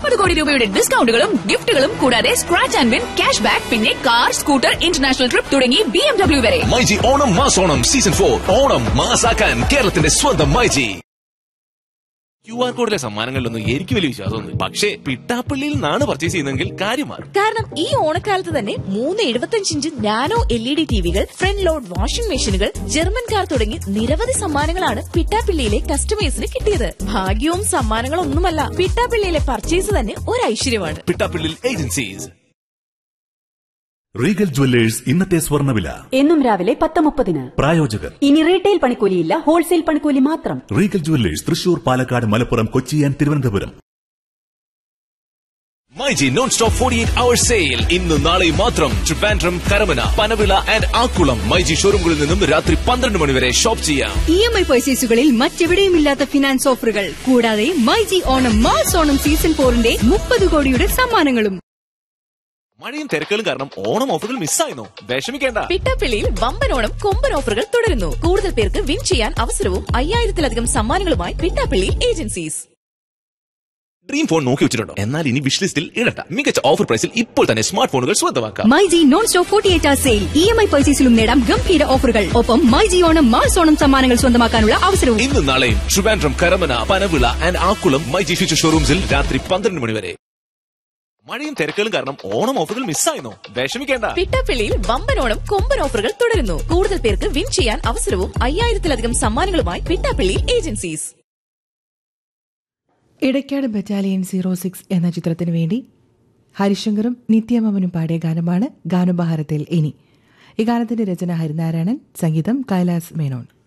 മുപ്പത് കോടി രൂപയുടെ ഡിസ്കൗണ്ടുകളും ഗിഫ്റ്റുകളും കൂടാതെ scratch and win cash back പിന്നെ കാർ സ്കൂട്ടർ ഇന്റർനാഷണൽ ട്രിപ്പ് തുടങ്ങി ബി എം ഡബ്ല്യു വരെ മൈജി ഓണം മാസോണം സീസൺ ഫോർ ഓണം മാസാക്കാൻ കേരളത്തിന്റെ സ്വന്തം മൈജി ക്യു ആർ കോഡിലെ സമ്മാനങ്ങളിലൊന്നും എനിക്ക് വലിയ വിശ്വാസമൊന്നും പക്ഷേ പിട്ടാപ്പള്ളിയിൽ നിന്നാണ് പർച്ചേസ് ചെയ്യുന്നതെങ്കിൽ കാര്യം മാറും കാരണം ഈ ഓണക്കാലത്ത് തന്നെ മൂന്ന് എഴുപത്തഞ്ച് inch nano L E D ടിവികൾ ഫ്രണ്ട് ലോഡ് വാഷിംഗ് മെഷീനുകൾ ജർമ്മൻ കാർ തുടങ്ങി നിരവധി സമ്മാനങ്ങളാണ് പിട്ടാപ്പിള്ളിയിലെ കസ്റ്റമേഴ്സിന് കിട്ടിയത് ഭാഗ്യവും സമ്മാനങ്ങളും ഒന്നുമല്ല പിട്ടാപ്പിള്ളിയിലെ പർച്ചേസ് തന്നെ ഒരു ഐശ്വര്യമാണ് പിട്ടാപ്പള്ളിയിൽ ഏജൻസീസ് റീഗൽ ജുവല്ലേഴ്സ് ഇന്നത്തെ സ്വർണ്ണവില എന്നും രാവിലെ പത്ത് മുപ്പതിന് പ്രായോജകർ ഇനി റീറ്റെയിൽ പണിക്കൂലിയില്ല ഹോൾസെയിൽ പണിക്കൂലി മാത്രം Regal jewellers Thrissur Palakkad Malappuram Kochi and Thiruvananthapuram myG non stop forty eight hour sale ഇന്ന് നാളെയും മാത്രം Trivandrum Karamana Panavila and Akkulam myG ഷോറൂമുകളിൽ നിന്നും രാത്രി പന്ത്രണ്ട് മണി വരെ ഷോപ്പ് ചെയ്യാം ഇ എം ഐ പർച്ചേസുകളിൽ മറ്റെവിടെയുമില്ലാത്ത ഫിനാൻസ് ഓഫറുകൾ കൂടാതെ myG Onam mass Onam season ഫോറിന്റെ മുപ്പത് കോടിയുടെ സമ്മാനങ്ങളും മഴയും തിരക്കുകളും കാരണം ഓണം ഓഫറുകൾ മിസ്സായിരുന്നു വിഷമിക്കേണ്ട പിട്ടാപ്പിള്ളിയിൽ വമ്പനോണം കൊമ്പൻ ഓഫറുകൾ തുടരുന്നു കൂടുതൽ പേർക്ക് വിൻ ചെയ്യാൻ അവസരവും അയ്യായിരത്തിലധികം സമ്മാനങ്ങളുമായി പിട്ടാപ്പിള്ളി ഏജൻസീസ് ഡ്രീം ഫോൺ നോക്കി വെച്ചിട്ടുണ്ടോ എന്നാൽ ഇനി വിഷ് ലിസ്റ്റിൽ ഇടണ്ട മികച്ച ഓഫർ പ്രൈസിൽ ഇപ്പോൾ തന്നെ സ്മാർട്ട് ഫോണുകൾ സ്വന്തമാക്കാം myG non stop forty eight hour sale E M I പർച്ചേസിലും നേടാം ഗംഭീര ഓഫറുകൾ ഒപ്പം മൈജി ഓണം മാസ് ഓണം സമ്മാനങ്ങൾ സ്വന്തമാക്കാനുള്ള അവസരവും ഇന്നും നാളെയും Trivandrum Karamana Panavila and Akkulam myG future ഷോറൂംസിൽ രാത്രി പന്ത്രണ്ട് മണി വരെ മഴയും തിരക്കുകളും കാരണം ഓണം ഓഫറുകൾ മിസ്സായിരുന്നു വിഷമിക്കേണ്ട പിട്ടാപ്പിള്ളിയിൽ വമ്പനോണം കൊമ്പൻ ഓഫറുകൾ തുടരുന്നു കൂടുതൽ പേർക്ക് വിൻ ചെയ്യാൻ അവസരവും അയ്യായിരത്തിലധികം സമ്മാനങ്ങളുമായി Pittappillil agencies Idakkad battalion zero six എന്ന ചിത്രത്തിനു വേണ്ടി ഹരിശങ്കറും നിത്യമമനും പാടിയ ഗാനമാണ് ഗാനോപഹാരത്തിൽ ഇനി ഈ ഗാനത്തിന്റെ രചന ഹരിനാരായണൻ സംഗീതം കൈലാസ് മേനോൻ